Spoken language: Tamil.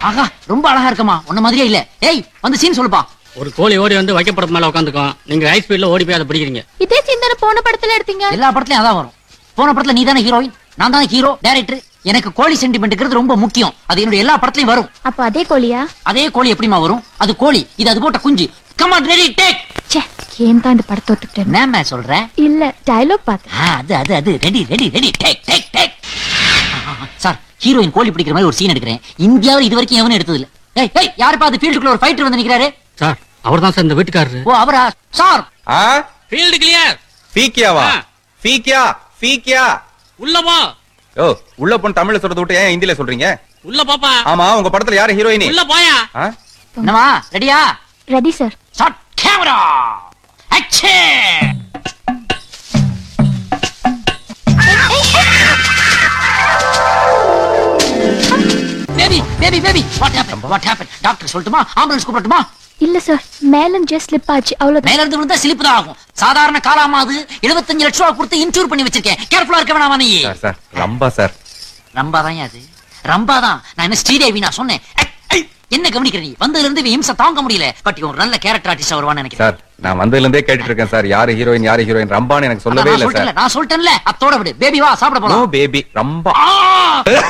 ஆகா ரொம்ப அழகா இருக்கமா உன்ன மாதிரியே இல்ல ஏய் வந்து சீன் சொல்லுப்பா ஒரு கோழி ஓடி வந்து வைக்கப்படத்து மேல உட்காந்துக்கும் நீங்க ஹை ஸ்பீட்ல ஓடி போய் அதை பிடிக்கிறீங்க இதே சிந்தனை போன படத்துல எடுத்தீங்க எல்லா படத்துலயும் அதான் வரும் போன படத்துல நீ தானே ஹீரோயின் நான் தானே ஹீரோ டைரக்டர் எனக்கு கோழி சென்டிமெண்ட்ங்கிறது ரொம்ப முக்கியம் அது என்னோட எல்லா படத்துலயும் வரும் அப்ப அதே கோழியா அதே கோழி எப்படிமா வரும் அது கோழி இது அது போட்ட குஞ்சு கமான் ரெடி டேக் ச்சே ஏன் தான் இந்த படத்தை ஒத்துக்கிட்டேன் என்னம்மா சொல்ற இல்ல டயலாக் பார்த்தேன் ஆ, அது அது அது ready ready ready take take take sir heroine கோழி பிடிக்கிற மாதிரி ஒரு சீன் எடுக்கிறேன் இந்தியாவில் இது வரைக்கும் எவனும் எடுத்தது இல்ல ஏய் ஏய் யாருப்பா அது ஃபீல்டுக்குள்ள ஒரு ஃபைட்டர் வந்து நிக்கிறாரு சார் அவர் தான் சார் இந்த வீட்டுக்காரரு ஓ அவரா சார் ஆ ஃபீல்டு கிளியர் ஃபீக்கியாவா ஆ. ஃபீக்கியா ஃபீக்கியா உள்ள போ ஓ உள்ள பொண்ணு தமிழ்ல சொல்றத விட்டு ஏன் ஹிந்தில சொல்றீங்க உள்ள பாப்பா ஆமா உங்க படத்துல யாரு ஹீரோயினி உள்ள போயா ஆ? என்னவா ரெடியா ready sir start camera action baby baby baby what happen what happen doctor சொல்லட்டுமா ஆம்புலன்ஸ் கூப்பிடட்டுமா இல்ல சார் மேல ஜஸ்ட் ஸ்லிப் ஆச்சு அவ்வளவுதான் மேல இருந்து விழுந்தா சிலிப்பு தான் ஆகும் சாதாரண காலாமா அது 75 லட்சம் ரூபாய் கொடுத்து இன்சூர் பண்ணி வச்சிருக்கேன் கேர்ஃபுல்லா இருக்க வேணாமா நீ sir sir Rambha sir Rambha தான் அது ரம்பா தான் நான் என்ன ஸ்ரீதேவி நான் சொன்னேன் ஐ, ஐ, என்ன கவனிக்கிற நீ வந்ததுல இருந்து இவன் இம்சை தாங்க முடியல பட் இவன் ஒரு நல்ல கேரக்டர் ஆர்டிஸ்ட் வருவான்னு நினைக்கிறேன் சார் நான் வந்ததுல இருந்தே கேட்டுட்டு இருக்கேன் சார் யாரு ஹீரோயின் யாரு ஹீரோயின் ரம்பான்னு எனக்கு அதான் சொல்லவே நான் இல்ல சொல்லிட்டேன்ல, சார் நான் சொல்லிட்டேன்ல அத்தோட விடு பேபி வா சாப்பிட நோ போலாம் பேபி ரம்பா ஆ!